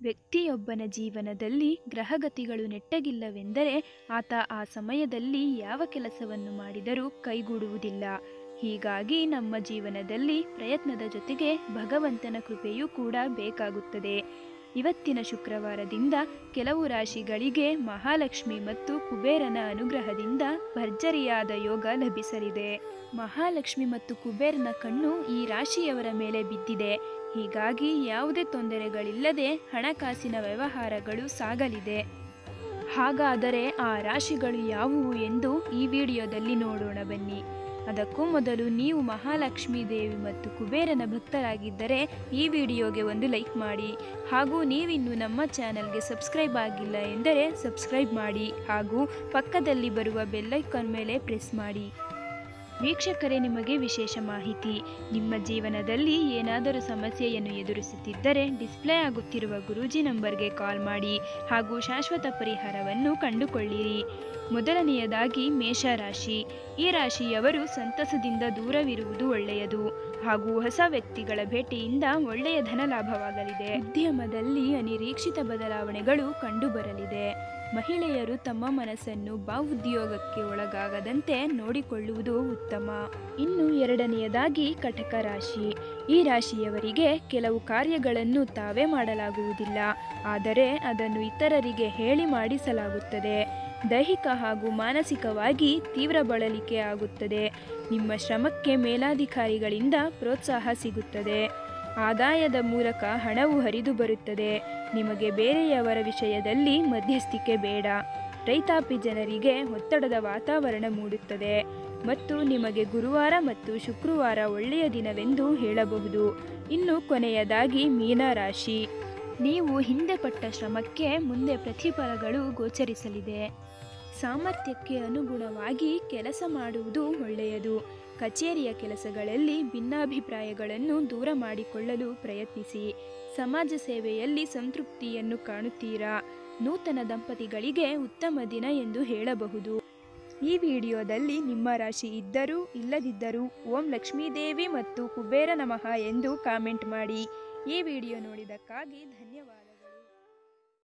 ವ್ಯಕ್ತಿಯೊಬ್ಬನ ಜೀವನದಲ್ಲಿ ಗ್ರಹಗತಿಗಳು ನೆಟ್ಟಗಿಲ್ಲವೆಂದರೆ ಆತ ಆ ಸಮಯದಲ್ಲಿ ಯಾವ ಕೆಲಸವನ್ನು ಮಾಡಿದರೂ ಕೈಗೂಡುವುದಿಲ್ಲ ಹೀಗಾಗಿ ನಮ್ಮ ಜೀವನದಲ್ಲಿ ಪ್ರಯತ್ನದ ಜೊತೆಗೆ ಭಗವಂತನ ಕೃಪೆಯೂ ಕೂಡ ಬೇಕಾಗುತ್ತದೆ ಇವತ್ತಿನ ಶುಕ್ರವಾರದಿಂದ ಕೆಲವು ರಾಶಿಗಳಿಗೆ ಮಹಾಲಕ್ಷ್ಮಿ ಮತ್ತು ಕುಬೇರನ ಅನುಗ್ರಹದಿಂದ ಭರ್ಜರಿಯಾದ ಯೋಗ ಲಭಿಸಲಿದೆ ಮಹಾಲಕ್ಷ್ಮಿ ಮತ್ತು ಕುಬೇರನ ಕಣ್ಣು ಈ ರಾಶಿಯವರ ಮೇಲೆ ಬಿದ್ದಿದೆ ಹೀಗಾಗಿ ಯಾವುದೇ ತೊಂದರೆಗಳಿಲ್ಲದೆ ಹಣಕಾಸಿನ ವ್ಯವಹಾರಗಳು ಸಾಗಲಿದೆ ಹಾಗಾದರೆ ಆ ರಾಶಿಗಳು ಯಾವುವು ಎಂದು ಈ ವಿಡಿಯೋದಲ್ಲಿ ನೋಡೋಣ ಬನ್ನಿ ಅದಕ್ಕೂ ಮೊದಲು ನೀವು ಮಹಾಲಕ್ಷ್ಮೀ ದೇವಿ ಮತ್ತು ಕುಬೇರನ ಭಕ್ತರಾಗಿದ್ದರೆ ಈ ವಿಡಿಯೋಗೆ ಒಂದು ಲೈಕ್ ಮಾಡಿ ಹಾಗೂ ನೀವಿನ್ನು ನಮ್ಮ ಚಾನಲ್ಗೆ ಸಬ್ಸ್ಕ್ರೈಬ್ ಆಗಿಲ್ಲ ಎಂದರೆ ಸಬ್ಸ್ಕ್ರೈಬ್ ಮಾಡಿ ಹಾಗೂ ಪಕ್ಕದಲ್ಲಿ ಬರುವ ಬೆಲ್ಲೈಕಾನ್ ಮೇಲೆ ಪ್ರೆಸ್ ಮಾಡಿ ವೀಕ್ಷಕರೇ ನಿಮಗೆ ವಿಶೇಷ ಮಾಹಿತಿ ನಿಮ್ಮ ಜೀವನದಲ್ಲಿ ಏನಾದರೂ ಸಮಸ್ಯೆಯನ್ನು ಎದುರಿಸುತ್ತಿದ್ದರೆ ಡಿಸ್ಪ್ಲೇ ಆಗುತ್ತಿರುವ ಗುರೂಜಿ ನಂಬರ್ಗೆ ಕಾಲ್ ಮಾಡಿ ಹಾಗೂ ಶಾಶ್ವತ ಪರಿಹಾರವನ್ನು ಕಂಡುಕೊಳ್ಳಿರಿ ಮೊದಲನೆಯದಾಗಿ ಮೇಷರಾಶಿ ಈ ರಾಶಿಯವರು ಸಂತಸದಿಂದ ದೂರವಿರುವುದು ಒಳ್ಳೆಯದು ಹಾಗೂ ಹೊಸ ವ್ಯಕ್ತಿಗಳ ಭೇಟಿಯಿಂದ ಒಳ್ಳೆಯ ಧನ ಲಾಭವಾಗಲಿದೆ ಉದ್ಯಮದಲ್ಲಿ ಅನಿರೀಕ್ಷಿತ ಬದಲಾವಣೆಗಳು ಕಂಡುಬರಲಿದೆ ಮಹಿಳೆಯರು ತಮ್ಮ ಮನಸ್ಸನ್ನು ಭಾವೋದ್ಯೋಗಕ್ಕೆ ಒಳಗಾಗದಂತೆ ನೋಡಿಕೊಳ್ಳುವುದು ಉತ್ತಮ ಇನ್ನು ಎರಡನೆಯದಾಗಿ ಕಟಕ ರಾಶಿ ಈ ರಾಶಿಯವರಿಗೆ ಕೆಲವು ಕಾರ್ಯಗಳನ್ನು ತಾವೇ ಮಾಡಲಾಗುವುದಿಲ್ಲ ಆದರೆ ಅದನ್ನು ಇತರರಿಗೆ ಹೇಳಿ ಮಾಡಿಸಲಾಗುತ್ತದೆ ದೈಹಿಕ ಹಾಗೂ ಮಾನಸಿಕವಾಗಿ ತೀವ್ರ ಬಳಲಿಕೆ ಆಗುತ್ತದೆ ನಿಮ್ಮ ಶ್ರಮಕ್ಕೆ ಮೇಲಾಧಿಕಾರಿಗಳಿಂದ ಪ್ರೋತ್ಸಾಹ ಸಿಗುತ್ತದೆ ಆದಾಯದ ಮೂಲಕ ಹಣವು ಹರಿದು ಬರುತ್ತದೆ ನಿಮಗೆ ಬೇರೆಯವರ ವಿಷಯದಲ್ಲಿ ಮಧ್ಯಸ್ಥಿಕೆ ಬೇಡ ರೈತಾಪಿ ಜನರಿಗೆ ಒತ್ತಡದ ವಾತಾವರಣ ಮೂಡುತ್ತದೆ ಮತ್ತು ನಿಮಗೆ ಗುರುವಾರ ಮತ್ತು ಶುಕ್ರವಾರ ಒಳ್ಳೆಯ ದಿನವೆಂದು ಹೇಳಬಹುದು ಇನ್ನು ಕೊನೆಯದಾಗಿ ಮೀನರಾಶಿ ನೀವು ಹಿಂದೆ ಪಟ್ಟ ಶ್ರಮಕ್ಕೆ ಮುಂದೆ ಪ್ರತಿಫಲಗಳು ಗೋಚರಿಸಲಿದೆ ಸಾಮರ್ಥ್ಯಕ್ಕೆ ಅನುಗುಣವಾಗಿ ಕೆಲಸ ಮಾಡುವುದು ಒಳ್ಳೆಯದು ಕಚೇರಿಯ ಕೆಲಸಗಳಲ್ಲಿ ಭಿನ್ನಾಭಿಪ್ರಾಯಗಳನ್ನು ದೂರ ಮಾಡಿಕೊಳ್ಳಲು ಪ್ರಯತ್ನಿಸಿ ಸಮಾಜ ಸೇವೆಯಲ್ಲಿ ಸಂತೃಪ್ತಿಯನ್ನು ಕಾಣುತ್ತೀರಾ ನೂತನ ದಂಪತಿಗಳಿಗೆ ಉತ್ತಮ ದಿನ ಎಂದು ಹೇಳಬಹುದು ಈ ವಿಡಿಯೋದಲ್ಲಿ ನಿಮ್ಮ ರಾಶಿ ಇದ್ದರೂ ಇಲ್ಲದಿದ್ದರೂ ಓಂ ಲಕ್ಷ್ಮೀದೇವಿ ಮತ್ತು ಕುಬೇರ ನಮಃ ಎಂದು ಕಾಮೆಂಟ್ ಮಾಡಿ ಈ ವಿಡಿಯೋ ನೋಡಿದ್ದಕ್ಕಾಗಿ ಧನ್ಯವಾದ